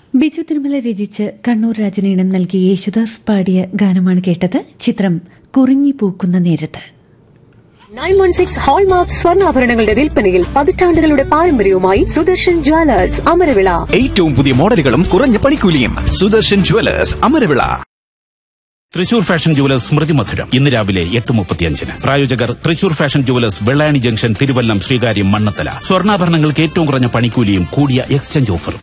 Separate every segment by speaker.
Speaker 1: ബിജു തിരുമല രചിച്ച് കണ്ണൂർ രാജനീണം നൽകി യേശുദാസ് പാടിയ ഗാനമാണ് കേട്ടത് ചിത്രം കുറിഞ്ഞി പൂക്കുന്ന നേരത്ത്
Speaker 2: നയൻ വൺ സിക്സ് ഹോൾമാർക്ക് സ്വർണ്ണാഭരണങ്ങളുടെ വിൽപ്പനയിൽ പതിറ്റാണ്ടുകളുടെ പാരമ്പര്യവുമായി സുദർശൻ ജ്വല്ലേഴ്സ് അമരവിള
Speaker 3: ഏറ്റവും പുതിയ മോഡലുകളും കുറഞ്ഞ പണിക്കൂലിയും Sudarshan jewellers Amaravila
Speaker 4: Thrissur fashion jewellers സ്മൃതി മധുരം ഇന്ന് രാവിലെ എട്ട് മുപ്പത്തിയഞ്ചിന് പ്രായോജകർ Thrissur fashion jewellers Vellayani junction Thiruvallam Sreekaryam Mannanthala സ്വർണ്ണാഭരണങ്ങൾക്ക് ഏറ്റവും കുറഞ്ഞ പണിക്കൂലിയും കൂടിയ എക്സ്ചേഞ്ച് ഓഫറും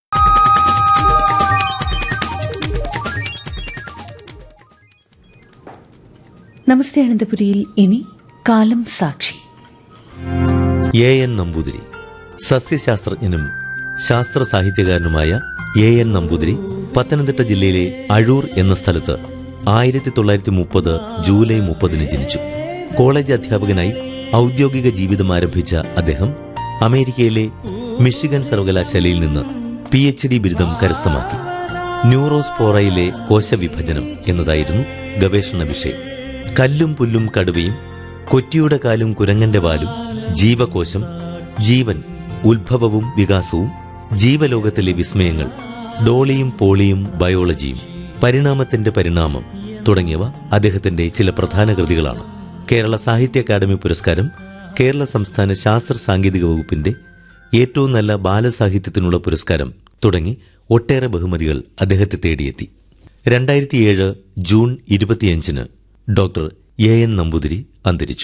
Speaker 1: നമസ്തേ അനന്തപുരിയിൽ ഇനി കാലം സാക്ഷി
Speaker 5: എ എൻ നമ്പൂതിരി സസ്യശാസ്ത്രജ്ഞനും ശാസ്ത്ര സാഹിത്യകാരനുമായ എ എൻ നമ്പൂതിരി പത്തനംതിട്ട ജില്ലയിലെ അഴൂർ എന്ന സ്ഥലത്ത് ആയിരത്തി തൊള്ളായിരത്തി മുപ്പത് ജൂലൈ മുപ്പതിന് ജനിച്ചു കോളേജ് അധ്യാപകനായി ഔദ്യോഗിക ജീവിതം ആരംഭിച്ച അദ്ദേഹം അമേരിക്കയിലെ മിഷിഗൺ സർവകലാശാലയിൽ നിന്ന് പി എച്ച് ഡി ബിരുദം കരസ്ഥമാക്കി ന്യൂറോസ്പോറയിലെ കോശവിഭജനം എന്നതായിരുന്നു ഗവേഷണ വിഷയം കല്ലും പുല്ലും കടുവയും കൊറ്റിയുടെ കാലും കുരങ്ങന്റെ വാലും ജീവകോശം ജീവൻ ഉത്ഭവവും വികാസവും ജീവലോകത്തിലെ വിസ്മയങ്ങൾ ഡോളിയും പോളിയും ബയോളജിയും പരിണാമത്തിന്റെ പരിണാമം തുടങ്ങിയവ അദ്ദേഹത്തിന്റെ ചില പ്രധാന കൃതികളാണ് കേരള സാഹിത്യ അക്കാദമി പുരസ്കാരം കേരള സംസ്ഥാന ശാസ്ത്ര സാങ്കേതിക വകുപ്പിന്റെ ഏറ്റവും നല്ല ബാലസാഹിത്യത്തിനുള്ള പുരസ്കാരം തുടങ്ങി ഒട്ടേറെ ബഹുമതികൾ അദ്ദേഹത്തെ തേടിയെത്തി രണ്ടായിരത്തിയേഴ് ജൂൺ ഇരുപത്തിയഞ്ചിന് ഡോക്ടർ എ എൻ നമ്പൂതിരി അന്തരിച്ചു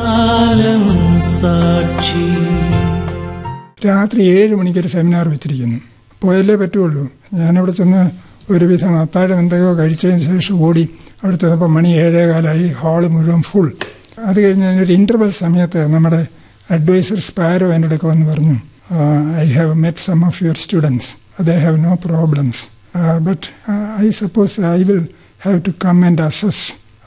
Speaker 6: രാത്രി ഏഴ് മണിക്കൊരു സെമിനാർ വെച്ചിരിക്കുന്നു പോയല്ലേ പറ്റുള്ളൂ ഞാനവിടെ ചെന്ന് ഒരുവിധം അത്താഴം എന്തൊക്കെയോ കഴിച്ചതിന് ശേഷം ഓടി അവിടെ ചെന്നപ്പോൾ മണി ഏഴേകാലായി ഹാള് മുഴുവൻ ഫുൾ അത് കഴിഞ്ഞ് അതിനൊരു ഇൻ്റർവെൽ സമയത്ത് നമ്മുടെ അഡ്വൈസർ സ്പാരോ എൻ്റെ അടുക്ക വന്ന് പറഞ്ഞു I have met some of your students they have no problems but I suppose I will have to come and assess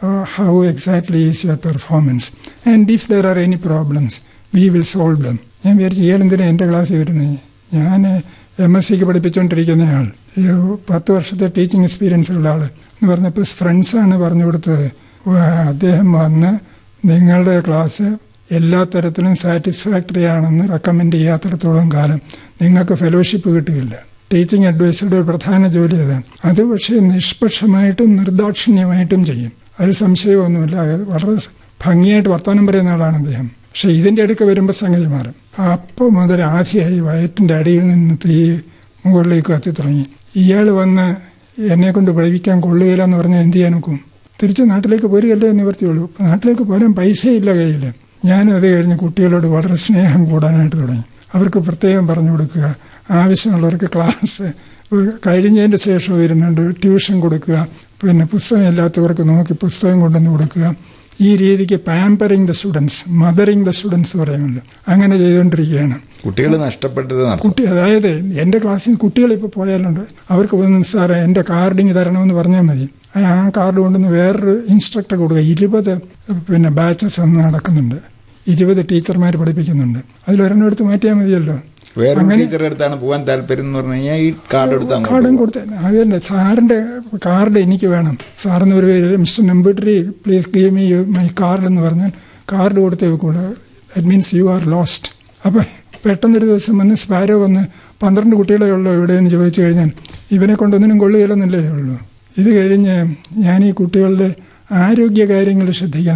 Speaker 6: how exactly is your performance and if there are any problems we will solve them ഞാൻ വിചാരിച്ചു ഇയാളെന്തിനാ എൻ്റെ ക്ലാസ്സിൽ വരുന്നത് ഞാൻ M S സിക്ക് പഠിപ്പിച്ചുകൊണ്ടിരിക്കുന്നയാൾ ഈ പത്ത് വർഷത്തെ ടീച്ചിങ് എക്സ്പീരിയൻസ് ഉള്ള ആൾ എന്ന് പറഞ്ഞപ്പോൾ ഫ്രണ്ട്സാണ് പറഞ്ഞു കൊടുത്തത് അദ്ദേഹം വന്ന് നിങ്ങളുടെ ക്ലാസ് എല്ലാ തരത്തിലും സാറ്റിസ്ഫാക്ടറി ആണെന്ന് റെക്കമെൻഡ് ചെയ്യാത്തിടത്തോളം കാലം നിങ്ങൾക്ക് ഫെലോഷിപ്പ് കിട്ടുകയില്ല ടീച്ചിങ് അഡ്വൈസറുടെ ഒരു പ്രധാന ജോലി അതാണ് അത് പക്ഷേ നിഷ്പക്ഷമായിട്ടും നിർദാക്ഷിണ്യമായിട്ടും ചെയ്യും അതിൽ സംശയമൊന്നുമില്ല വളരെ ഭംഗിയായിട്ട് വർത്തമാനം പറയുന്ന ആളാണ് അദ്ദേഹം പക്ഷെ ഇതിൻ്റെ അടുക്ക വരുമ്പോൾ സംഗതി മാറും അപ്പോൾ മുതൽ ആദ്യമായി വയറ്റിൻ്റെ അടിയിൽ നിന്ന് തീ മുകളിലേക്ക് കത്തി തുടങ്ങി ഇയാൾ വന്ന് എന്നെ കൊണ്ട് പഠിപ്പിക്കാൻ കൊള്ളുകയില്ല എന്ന് പറഞ്ഞാൽ എന്ത് ചെയ്യാൻ നോക്കും തിരിച്ച് നാട്ടിലേക്ക് പോരുകയല്ലേ നിവർത്തിയുള്ളൂ നാട്ടിലേക്ക് പോരാൻ പൈസയില്ല കയ്യിൽ ഞാനും അത് കഴിഞ്ഞ് കുട്ടികളോട് വളരെ സ്നേഹം കൂടാനായിട്ട് തുടങ്ങി അവർക്ക് പ്രത്യേകം പറഞ്ഞു കൊടുക്കുക ആവശ്യമുള്ളവർക്ക് ക്ലാസ് കഴിഞ്ഞതിൻ്റെ ശേഷം ഇരുന്നുണ്ട് ട്യൂഷൻ കൊടുക്കുക പിന്നെ പുസ്തകം ഇല്ലാത്തവർക്ക് നോക്കി പുസ്തകം കൊണ്ടുവന്ന് കൊടുക്കുക ഈ രീതിക്ക് pampering the students mothering the students പറയുമല്ലോ അങ്ങനെ ചെയ്തുകൊണ്ടിരിക്കുകയാണ്
Speaker 7: കുട്ടികൾ നഷ്ടപ്പെട്ടത് നടത്തും.
Speaker 6: കുട്ടി അതായത് എൻ്റെ ക്ലാസ്സിൽ നിന്ന് കുട്ടികൾ ഇപ്പോൾ പോയാലുണ്ട് അവർക്ക് വന്ന് സാറേ എൻ്റെ കാർഡിങ് തരണമെന്ന് പറഞ്ഞാൽ മതി ആ കാർഡ് കൊണ്ടുവന്ന് വേറൊരു ഇൻസ്ട്രക്ടർ കൊടുക്കുക ഇരുപത് പിന്നെ ബാച്ചസ് അന്ന് നടക്കുന്നുണ്ട് ഇരുപത് ടീച്ചർമാർ പഠിപ്പിക്കുന്നുണ്ട് അതിലൊരെണ്ണം എടുത്ത് മാറ്റിയാൽ മതിയല്ലോ
Speaker 7: വേറെ
Speaker 6: അങ്ങനെ
Speaker 7: ടീച്ചറുടെ അടുത്താണ് പോകാൻ താല്പര്യം എന്ന് പറഞ്ഞു കഴിഞ്ഞാൽ ഈ കാർഡ് എടുത്ത് അങ്ങോട്ട്
Speaker 6: കാർഡും
Speaker 7: പോകും.
Speaker 6: കൊടുത്ത അത് തന്നെ സാറിൻ്റെ കാർഡ് എനിക്ക് വേണം സാറിന് ഒരു പേര് mister Namboothiri please give me my card എന്ന് പറഞ്ഞാൽ കാർഡ് കൊടുത്തേ വെക്കുള്ളൂ that means you are lost അപ്പം പെട്ടെന്നൊരു ദിവസം വന്ന് സ്പാരോ വന്ന് പന്ത്രണ്ട് കുട്ടികളെ ഉള്ളൂ എവിടെയെന്ന് ചോദിച്ചു കഴിഞ്ഞാൽ ഇവനെ കൊണ്ടൊന്നിനും കൊള്ളുകയില്ലെന്നല്ലേ ഉള്ളൂ ഇത് കഴിഞ്ഞ് ഞാൻ ഈ കുട്ടികളുടെ ആരോഗ്യ കാര്യങ്ങൾ ശ്രദ്ധിക്കാൻ